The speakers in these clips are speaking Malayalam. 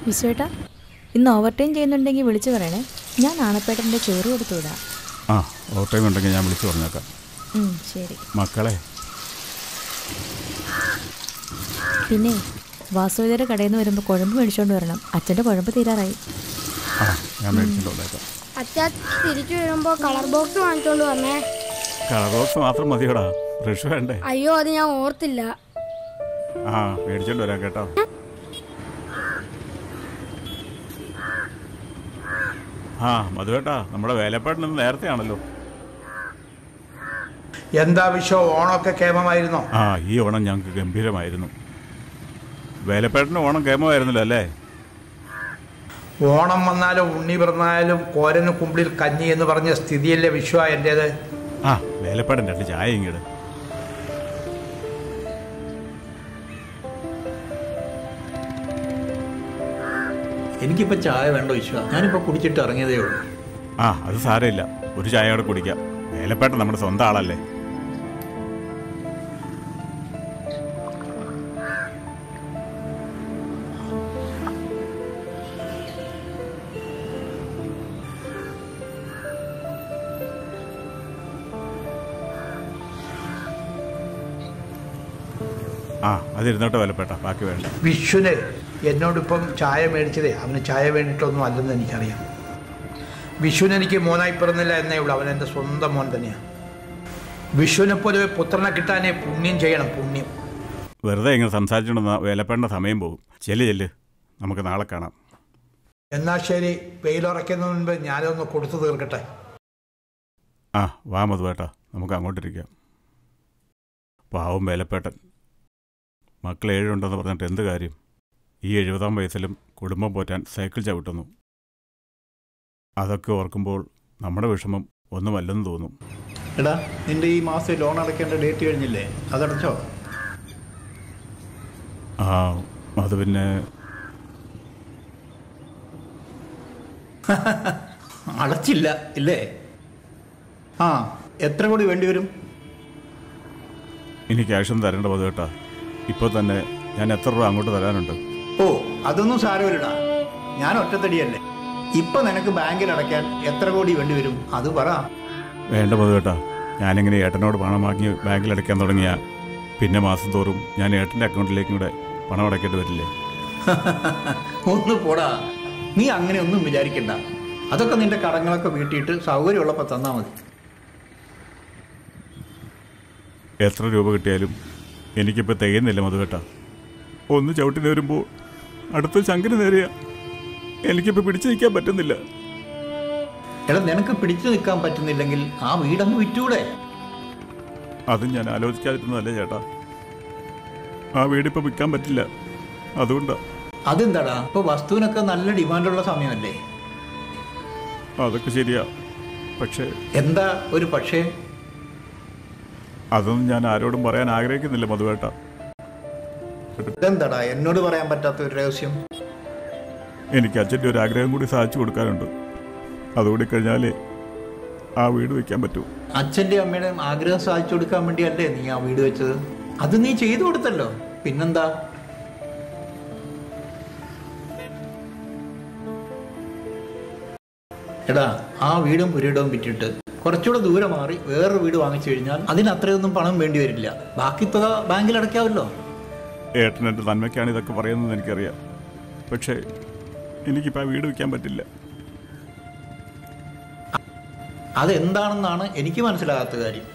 വിശ്വേട്ടാ ഇന്ന് ഓവർ ടൈം ചെയ്യുന്നുണ്ടെങ്കിൽ വിളിച്ചു പറയണേ ഞാൻ നാണപ്പേട്ടൻ്റെ ചോറ് കൊടുത്തു വിടാം ആ ഓവർ ടൈം ഉണ്ടെങ്കിൽ ഞാൻ വിളിച്ചു പറഞ്ഞേക്കാം ഉം, ശരി മക്കളെ പിന്നെ വാസുവിതയുടെ കടയിൽ നിന്ന് വരുമ്പോൾ കുഴമ്പ് മേടിച്ചുകൊണ്ട് വരണം അച്ഛൻ്റെ കുഴമ്പ് തീരാറായി ആ ഞാൻ മേടിച്ചിട്ട് വന്നേക്കാം അച്ഛാ തിരിച്ചു വരുമ്പോ കളർ ബോക്സ് വാങ്ങിച്ചോണ്ട് വന്നേ കളർ ബോക്സ് മാത്രം മതിയോടാ ബ്രഷ് വേണ്ടേ അയ്യോ അത് ഞാൻ ഓർത്തില്ല ആ മേടിച്ചോണ്ട് വരാം കേട്ടോ ആ മധുവേട്ടാ നമ്മുടെ വേലപ്പാടിന് നേരത്തെ ആണല്ലോ എന്താ വിഷോ ഓണമൊക്കെ കേമമായിരുന്നോ ആ ഈ ഓണം ഞങ്ങൾക്ക് ഗംഭീരമായിരുന്നു വേലപ്പേട്ടന് ഓണം കേമമായിരുന്നല്ലോ അല്ലേ ഓണം വന്നാലും ഉണ്ണി പിറന്നാലും കോരന് കുമ്പിളിൽ കഞ്ഞി എന്ന് പറഞ്ഞ സ്ഥിതിയല്ലേ വിശ്വ എൻ്റേത് ആ വേലപ്പാടൻ രണ്ട് ചായ ഇങ്ങോട്ട് എനിക്കിപ്പോൾ ചായ വേണ്ട വിശ്വ ഞാനിപ്പോൾ കുടിച്ചിട്ട് ഇറങ്ങിയതേ ഉള്ളൂ ആ അത് സാരമില്ല ഒരു ചായ കൂടെ കുടിക്കാം വേലപ്പേട്ടൻ നമ്മുടെ സ്വന്തം ആളല്ലേ ആ അതിരുന്നോട്ടെ വേലപ്പേട്ട ബാക്കി വേണ്ട വിഷുന് എന്നോടിപ്പം ചായ മേടിച്ചതേ അവന് ചായ വേണ്ടിയിട്ടൊന്നും അല്ലെന്ന് എനിക്കറിയാം വിഷുവിന് എനിക്ക് മോനായി പിറന്നില്ല എന്നേ ഉള്ളൂ അവൻ എൻ്റെ സ്വന്തം മോൻ തന്നെയാണ് വിഷുവിനെ പോലെ ഒരു പുത്രനെ കിട്ടാനേ പുണ്യം ചെയ്യണം പുണ്യം വെറുതെ ഇങ്ങനെ സംസാരിച്ചുകൊണ്ടെന്ന വേലപ്പേട്ടൻ്റെ സമയം പോകും ചെല്ല് ചെല്ല് നമുക്ക് നാളെ കാണാം എന്നാൽ ശരി വെയിലുറയ്ക്കുന്നതിന് മുൻപ് ഞാനൊന്ന് കൊടുത്തു തീർക്കട്ടെ ആ വാ മധുവേട്ടാ നമുക്ക് അങ്ങോട്ടിരിക്കാം പാവം വേലപ്പേട്ടൻ മക്കൾ ഏഴുണ്ടെന്ന് പറഞ്ഞിട്ട് എന്ത് കാര്യം ഈ എഴുപതാം വയസ്സിലും കുടുംബം പോറ്റാൻ സൈക്കിൾ ചവിട്ടുന്നു അതൊക്കെ ഓർക്കുമ്പോൾ നമ്മുടെ വിഷമം ഒന്നുമല്ലെന്ന് തോന്നും എടാ നിന്റെ ഈ മാസം ലോൺ അടയ്ക്കേണ്ട ഡേറ്റ് കഴിഞ്ഞില്ലേ അതടച്ചോ ആ അത് പിന്നെ അടച്ചില്ല ഇല്ലേ ആ എത്ര കോടി വേണ്ടി വരും ഇനി ക്യാഷൊന്നും തരേണ്ട മധുവേട്ടാ ഇപ്പോൾ തന്നെ ഞാൻ എത്ര രൂപ അങ്ങോട്ട് തരാനുണ്ട് ഓ അതൊന്നും സാരമില്ലടാ ഞാൻ ഒറ്റത്തടിയല്ലേ ഇപ്പൊ നിനക്ക് ബാങ്കിൽ അടയ്ക്കാൻ എത്ര കോടി വേണ്ടി വരും അത് പറ വേണ്ട മധുവേട്ടാ ഞാനിങ്ങനെ ഏട്ടനോട് പണം വാങ്ങി ബാങ്കിൽ അടയ്ക്കാൻ തുടങ്ങിയ പിന്നെ മാസം തോറും ഞാൻ ഏട്ടൻ്റെ അക്കൗണ്ടിലേക്കും കൂടെ പണം അടയ്ക്കേണ്ടി വരില്ലേ ഒന്ന് പോടാ നീ അങ്ങനെ ഒന്നും വിചാരിക്കണ്ട അതൊക്കെ നിന്റെ കടങ്ങളൊക്കെ വീട്ടിയിട്ട് സൗകര്യമുള്ളപ്പോൾ തന്നാ മതി എത്ര രൂപ കിട്ടിയാലും എനിക്കിപ്പോൾ തികയുന്നില്ല മധുവേട്ട ഒന്ന് ചവിട്ടിന് വരുമ്പോൾ അടുത്ത ചങ്കിന് നേരെയാ എനിക്കിപ്പോൾ പിടിച്ചു നിൽക്കാൻ പറ്റുന്നില്ല എടാ നിനക്ക് പിടിച്ചു നിൽക്കാൻ പറ്റുന്നില്ലെങ്കിൽ ആ വീടങ്ങ് വിറ്റൂടെ അതും ഞാൻ ആലോചിക്കാതിരുന്നതല്ലേ ചേട്ടാ ആ വീടിപ്പോൾ വിൽക്കാൻ പറ്റില്ല അതുകൊണ്ടാ അതെന്താടാ ഇപ്പൊ വസ്തുവിനൊക്കെ നല്ല ഡിമാൻഡുള്ള സമയമല്ലേ അതൊക്കെ ശരിയാ പക്ഷേ എന്താ ഒരു പക്ഷേ അതൊന്നും ഞാൻ ആരോടും പറയാൻ ആഗ്രഹിക്കുന്നില്ല മധുവേട്ട ഇതെന്താടാ എന്നോട് പറയാൻ പറ്റാത്ത ഒരു രഹസ്യം എനിക്ക് അച്ഛൻ്റെ ഒരു ആഗ്രഹം കൂടി സാധിച്ചു കൊടുക്കാനുണ്ട് അതുകൂടി കഴിഞ്ഞാലേ ആ വീട് വയ്ക്കാൻ പറ്റൂ അച്ഛന്റെ അമ്മയുടെയും ആഗ്രഹം സാധിച്ചു കൊടുക്കാൻ വേണ്ടിയല്ലേ നീ ആ വീട് വെച്ചത് അത് നീ ചെയ്തു കൊടുത്തല്ലോ പിന്നെന്താ എടാ ആ വീടും പുരയിടവും വിറ്റിട്ട് കുറച്ചുകൂടെ ദൂരെ മാറി വേറൊരു വീട് വാങ്ങിച്ചു കഴിഞ്ഞാൽ അതിന് അത്രയൊന്നും പണം വേണ്ടി വരില്ല ബാക്കി തുക ബാങ്കിൽ അടയ്ക്കാമല്ലോ ഏട്ടൻ എൻ്റെ നന്മയ്ക്കാണ് ഇതൊക്കെ പറയുന്നത് എനിക്കറിയാം പക്ഷേ എനിക്കിപ്പോൾ ആ വീട് വയ്ക്കാൻ പറ്റില്ല അതെന്താണെന്നാണ് എനിക്ക് മനസ്സിലാകാത്ത കാര്യം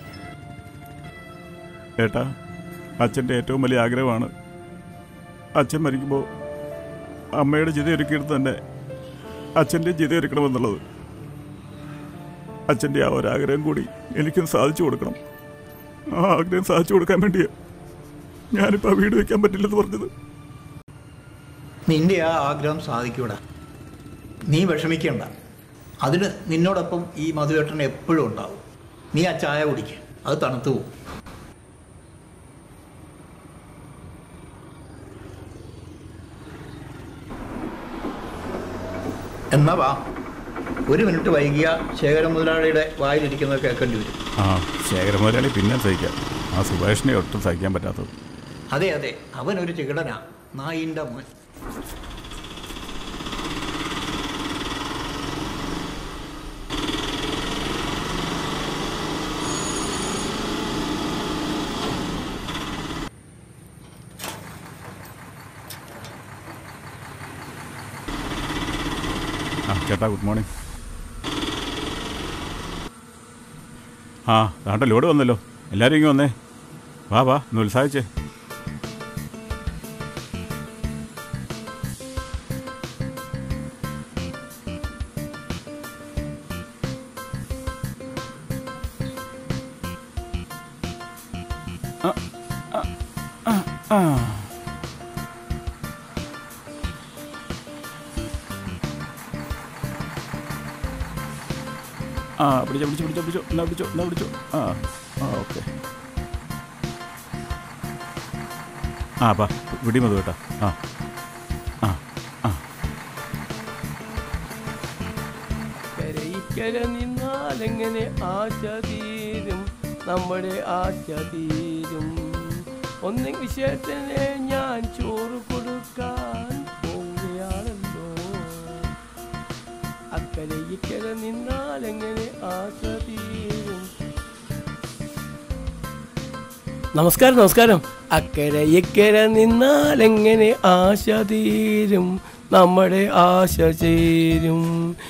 ഏട്ടാ അച്ഛൻ്റെ ഏറ്റവും വലിയ ആഗ്രഹമാണ് അച്ഛൻ മരിക്കുമ്പോൾ അമ്മയുടെ ചിത ഒരുക്കിയെടുത്ത് തന്നെ അച്ഛൻ്റെ ചിത ഒരുക്കണമെന്നുള്ളത് അച്ഛൻ്റെ ആ ഒരാഗ്രഹം കൂടി എനിക്കും സാധിച്ചു കൊടുക്കണം ആ ആഗ്രഹം സാധിച്ചു കൊടുക്കാൻ വേണ്ടിയാ ഞാനിപ്പോൾ ആ വീട് വയ്ക്കാൻ പറ്റില്ലെന്ന് പറഞ്ഞത് നിന്റെ ആ ആഗ്രഹം സാധിക്കൂടാ നീ വിഷമിക്കണ്ട അതിന് നിന്നോടൊപ്പം ഈ മധുവേട്ടൻ എപ്പോഴും ഉണ്ടാവും നീ ആ ചായ കുടിക്കുക അത് തണുത്തു പോകും എന്നാ വാ ഒരു മിനിറ്റ് വൈകിയ ശേഖര മുതലാളിയുടെ വായിലിരിക്കുന്നത് കേൾക്കേണ്ടി വരും ആ ശേഖരമുതലാളി പിന്നെ സഹിക്കാം ആ സുഭാഷിനെ ഒട്ടും സഹിക്കാൻ പറ്റാത്തത് അതെ അതെ അവൻ ഒരു ചികിടനാ നായിൻ്റെ മോൻ ചേട്ടാ ഗുഡ് മോർണിംഗ് ആ ദാണ്ട ലോഡ് വന്നല്ലോ എല്ലാവരും ഇങ്ങ് വന്നേ വാ വാ ഒന്ന് ഉത്സാഹിച്ചേ ആ പിടിച്ചോ പിടിച്ചോ പിടിച്ചോ പിടിച്ചോ എന്നാ പിടിച്ചോ എന്നാ പിടിച്ചോ ആ ആ ഓക്കെ ആ പാ പിടി മതി കേട്ടോ ആ ആ ആ കരയിക്കര നിന്നാലെങ്ങനെ ആശ തീരും നമ്മുടെ ആശ തീരും ഒന്നെങ്കിൽ ചേട്ടനെ ഞാൻ ചോറ് കൊടുക്കാൻ പോവുകയാണല്ലോ അക്കരെ ഇക്കര നിന്നാലെങ്ങനെ ആശ തീരും നമസ്കാരം നമസ്കാരം അക്കരെ ഇക്കര നിന്നാലെങ്ങനെ ആശ തീരും നമ്മുടെ ആശ ചേരും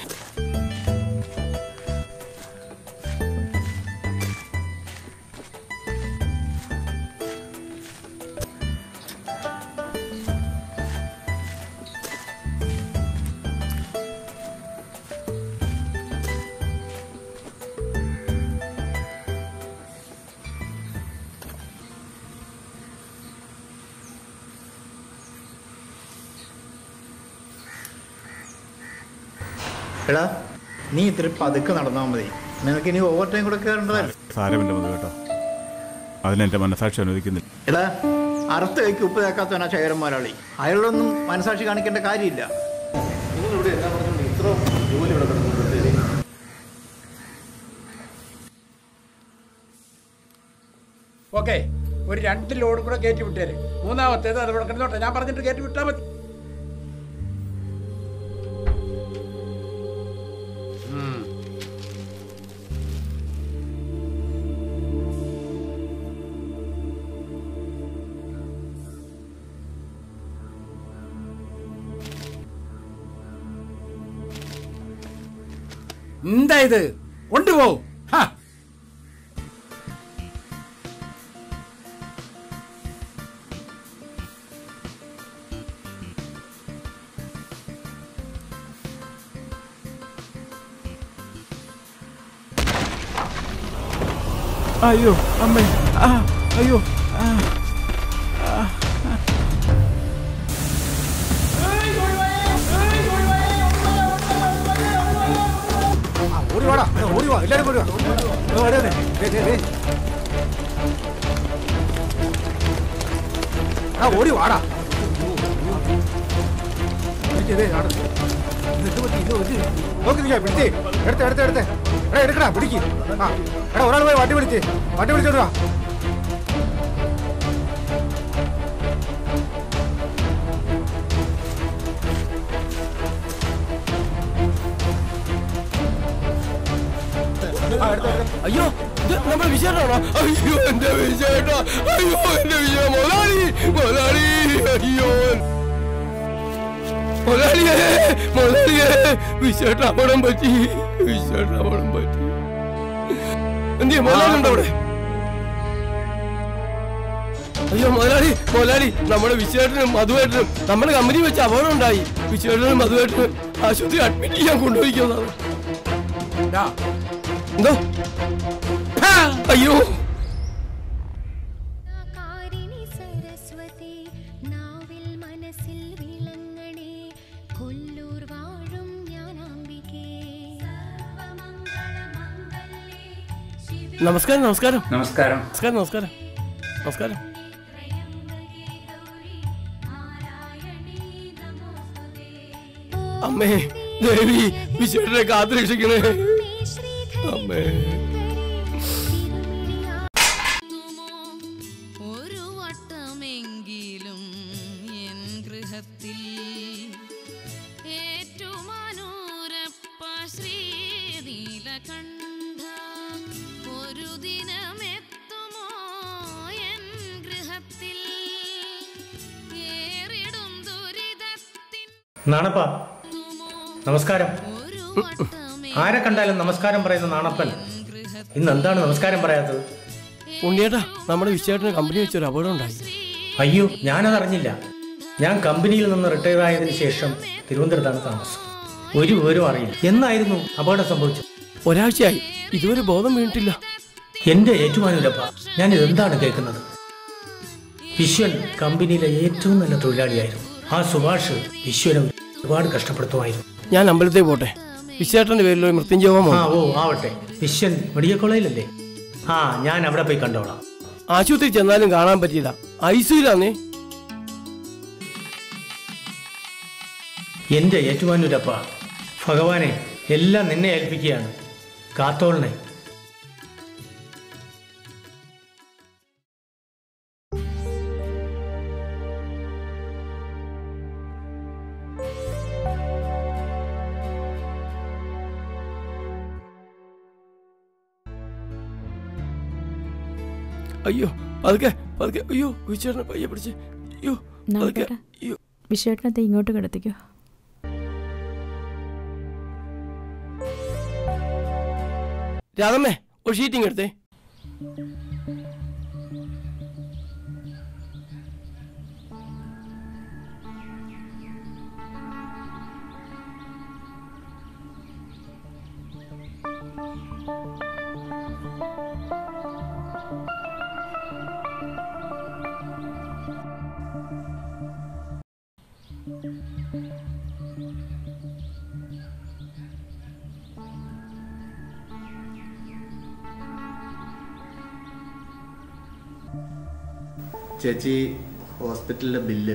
എടാ നീ ഇത്തിരി പതുക്കെ നടന്നാൽ മതി നിനക്ക് ഇനി ഓവർ ടൈം കൂടെ കയറേണ്ടതല്ലേ സാരമില്ല മതി കേട്ടോ അതിനെൻ്റെ മനസാക്ഷി അനുവദിക്കുന്നില്ല എടാ അറുത്ത കൈക്ക് ഉപ്പ് തേക്കാത്തവനാ ശേഖരൻ മുതലാളി അയാളൊന്നും മനസാക്ഷി കാണിക്കേണ്ട കാര്യമില്ല നിങ്ങളിവിടെ എന്നാ പറഞ്ഞുകൊണ്ട് ഇത്ര ജോലി ഇവിടെ കിടക്കുന്നുണ്ട് ഓക്കെ ഒരു രണ്ട് ലോഡ് കൂടെ കയറ്റി വിട്ടേര് മൂന്നാമത്തേത് അത് ഇവിടെ കിടന്നോട്ടെ ഞാൻ പറഞ്ഞിട്ട് കയറ്റി വിട്ടാൽ മതി ഉം. എന്താ ഇത് കൊണ്ടുപോ ഹാ അയ്യോ അമ്മേ ആ അയ്യോ ആ ഓടി വാടാ ഓടി വാ എല്ലാരും ഓടി വാ ഓ, അതെ, അതെ. ദേ, ദേ, ദേ. ആ ഓടി വാടാ പിടിക്ക്, ദേ, ആടെ. ഇത് എന്ത് പറ്റി? ഇത് ഒരു- നോക്ക് നീ, പിടിച്ചേ എടുത്തേ എടുത്തേ എടുത്തേ എടാ എടുക്കടാ പിടിക്ക് ആ എടാ ഒരാൾ പോയി വണ്ടി പിടിച്ചേ വണ്ടി പിടിച്ചോട്ട് വാ അയ്യോ ഇത് നമ്മുടെ വിജയനാണോ അയ്യോ എന്റെ വിജയേട്ടാ അയ്യോ എന്റെ വിജയ മുതലാളി മുതലാളി അയ്യോ മുതലാളിയേ മുതലാളിയേ വിജയേട്ട അപകടം പറ്റി വിജയേട്ട അപകടം പറ്റി എന്തിയാ മുതലാളി ഉണ്ടോ അവിടെ അയ്യോ മുതലാളി മുതലാളി നമ്മുടെ വിജയേട്ടനും മധുവേട്ടനും നമ്മുടെ കമ്പനി വെച്ച് അപകടം ഉണ്ടായി വിജയേട്ടനും മധുവേട്ടനും ആശുപത്രി അഡ്മിറ്റ് ചെയ്യാൻ കൊണ്ടുപോയിരിക്കുന്നതാണ് ഡാ, എന്തോ അയ്യോ കാരിണി സരസ്വതി നാവിൽ മനസ്സിൽ വിളങ്ങണേ കൊല്ലൂർ വാഴും ഞാനാംബികേ നമസ്കാരം നമസ്കാരം നമസ്കാരം നമസ്കാരം നമസ്കാരം നമസ്കാരം അമ്മേ ദേവി വിശേഷനെ കാത്തുരക്ഷിക്കണേ അമ്മേ ഒരു വട്ടമെങ്കിലും എൻ ഗൃഹത്തിൽ ഏറ്റുമാനൂരപ്പ ശ്രീനീലകണ്ഠ ഒരു ദിനമെത്തുമോ എൻ ഗൃഹത്തിൽ ഏറിടും ദുരിതത്തിൻ നാണപ്പാ നമസ്കാരം ഒരു ആരെ കണ്ടാലും നമസ്കാരം പറയുന്ന നാണപ്പൻ ഇന്ന് എന്താണ് നമസ്കാരം പറയാത്തത് ഉണ്ണിയേട്ടാ നമ്മുടെ വിശ്വേട്ടന് കമ്പനി വെച്ചൊരു അപകടം ഉണ്ടായി അയ്യോ ഞാനത് അറിഞ്ഞില്ല ഞാൻ കമ്പനിയിൽ നിന്ന് റിട്ടയർ ആയതിനു ശേഷം തിരുവനന്തപുരത്താണ് താമസം ഒരു വിവരവും അറിയില്ല എന്നായിരുന്നു അപകടം സംഭവിച്ചത് ഒരാഴ്ചയായി ഇതുവരെ ബോധം വീണിട്ടില്ല എന്റെ ഏറ്റുമാനൂരപ്പ ഞാൻ ഇതെന്താണ് കേൾക്കുന്നത് വിശ്വൻ കമ്പനിയിലെ ഏറ്റവും നല്ല തൊഴിലാളിയായിരുന്നു ആ സുഭാഷ് വിശ്വനെ ഒരുപാട് കഷ്ടപ്പെടുത്തുമായിരുന്നു ഞാൻ അമ്പലത്തിൽ പോട്ടെ വിശ്വേട്ടന്റെ പേരിൽ ഒരു മൃത്യുഞ്ജോമം ആ ഓ ആവട്ടെ വിശ്വൻ മെഡിക്കൽ കോളേജിലല്ലേ ആ ഞാൻ അവിടെ പോയി കണ്ടോളാം ആശുപത്രി ചെന്നാലും കാണാൻ പറ്റിയില്ല ഐസിയിലാന്നേ എന്റെ ഏറ്റുമാനൂരപ്പ ഭഗവാനെ എല്ലാം നിന്നെ ഏൽപ്പിക്കുകയാണ് കാത്തോളനെ അയ്യോ പതുക്കെ പതുക്കെ അയ്യോ വിശ്വേട്ടനെ പയ്യെ പിടിച്ച് അയ്യോ പതുക്കെ നാളെ അയ്യോ വിശ്വേട്ടനത്തെ ഇങ്ങോട്ട് കിടത്തിക്കോ രാധമ്മേ ഒരു ഷീറ്റിംഗ് എടുത്തേ ചേച്ചി ഹോസ്പിറ്റലിലെ ബില്ല്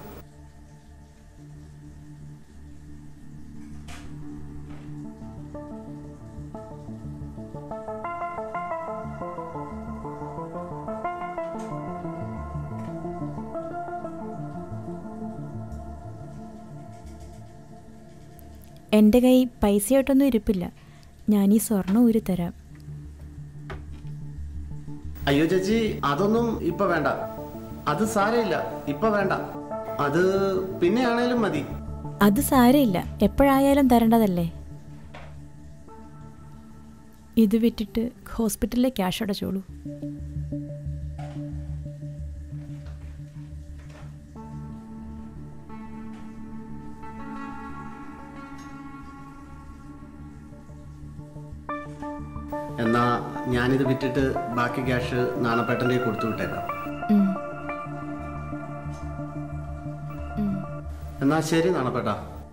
എൻ്റെ കൈ പൈസയായിട്ടൊന്നും ഇരിപ്പില്ല ഞാൻ ഈ സ്വർണ്ണം ഊരി തരാം അയ്യോ ചേച്ചി അതൊന്നും ഇപ്പൊ വേണ്ട അത് സാരമില്ല ഇപ്പൊ വേണ്ട അത് പിന്നെ ആണേലും മതി അത് സാരമില്ല എപ്പോഴായാലും തരേണ്ടതല്ലേ ഇത് വിറ്റിട്ട് ഹോസ്പിറ്റലിലെ ക്യാഷ് അടച്ചോളൂ എന്നാ ഞാനിത് വിറ്റിട്ട് ബാക്കി ക്യാഷ് നാണപ്പേട്ടൻ്റെ കൊടുത്തു വിട്ടേക്കാം ഉം. എന്നാ ശരി നാണപ്പേട്ട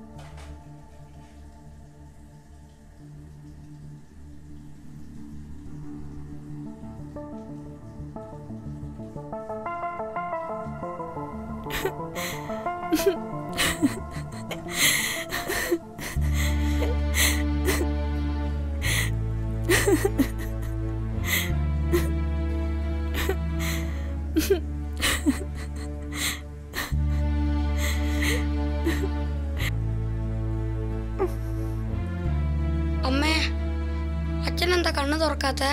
അമ്മേ അച്ഛൻ എന്താ കണ്ണ് തുറക്കാത്ത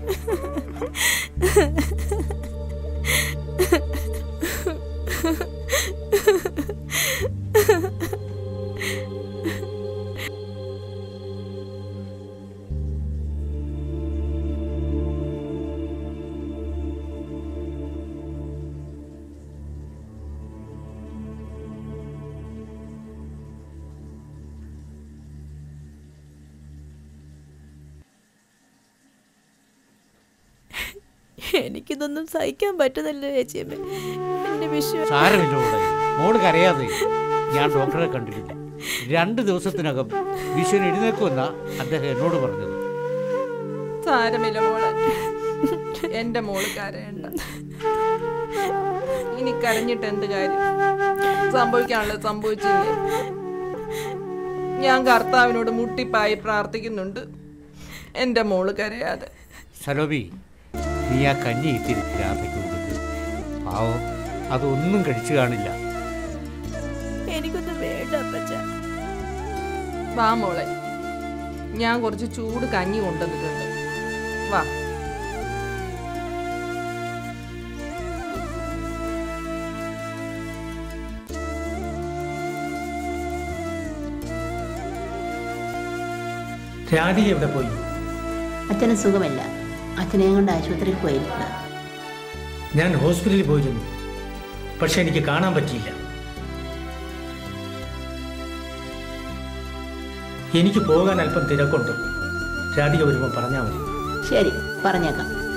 എനിക്കിതൊന്നും സഹിക്കാൻ പറ്റുന്നില്ല ചേച്ചിയമ്മ എൻ്റെ വിശ്വ സാരമില്ല മോളെ മോള് കരയാതെ ഞാൻ ഡോക്ടറെ കണ്ടിട്ടില്ല രണ്ട് ദിവസത്തിനകം വിശ്വൻ എഴുന്നേക്കുമെന്നാ അദ്ദേഹം എന്നോട് പറഞ്ഞത് സാരമില്ല മോളെ എന്റെ മോള് കരയണ്ട ഇനി കരഞ്ഞിട്ട് എന്ത് കാര്യം സംഭവിക്കാനുള്ളത് സംഭവിച്ചില്ലേ ഞാൻ കർത്താവിനോട് മുട്ടിപ്പായി പ്രാർത്ഥിക്കുന്നുണ്ട് എന്റെ മോള് കരയാതെ സലോബി നീ ആ കഞ്ഞി ഇത്തിരി രാധയ്ക്ക് കൊടുക്ക് പാവം അതൊന്നും കഴിച്ചു കാണില്ല എനിക്കൊന്നും വേണ്ട അപ്പച്ച വാ മോളെ ഞാൻ കുറച്ച് ചൂട് കഞ്ഞി കൊണ്ടുവന്നിട്ടുണ്ട് വാ രാധിക എവിടെ പോയി അച്ഛന് സുഖമില്ല അച്ഛനെയും കൊണ്ട് ആശുപത്രിയിൽ പോയിരിക്കുക ഞാൻ ഹോസ്പിറ്റലിൽ പോയിരുന്നു പക്ഷെ എനിക്ക് കാണാൻ പറ്റിയില്ല എനിക്ക് പോകാൻ അല്പം തിരക്കുണ്ട് രാധിക വരുമ്പോൾ പറഞ്ഞാൽ മതി ശരി പറഞ്ഞേക്കാം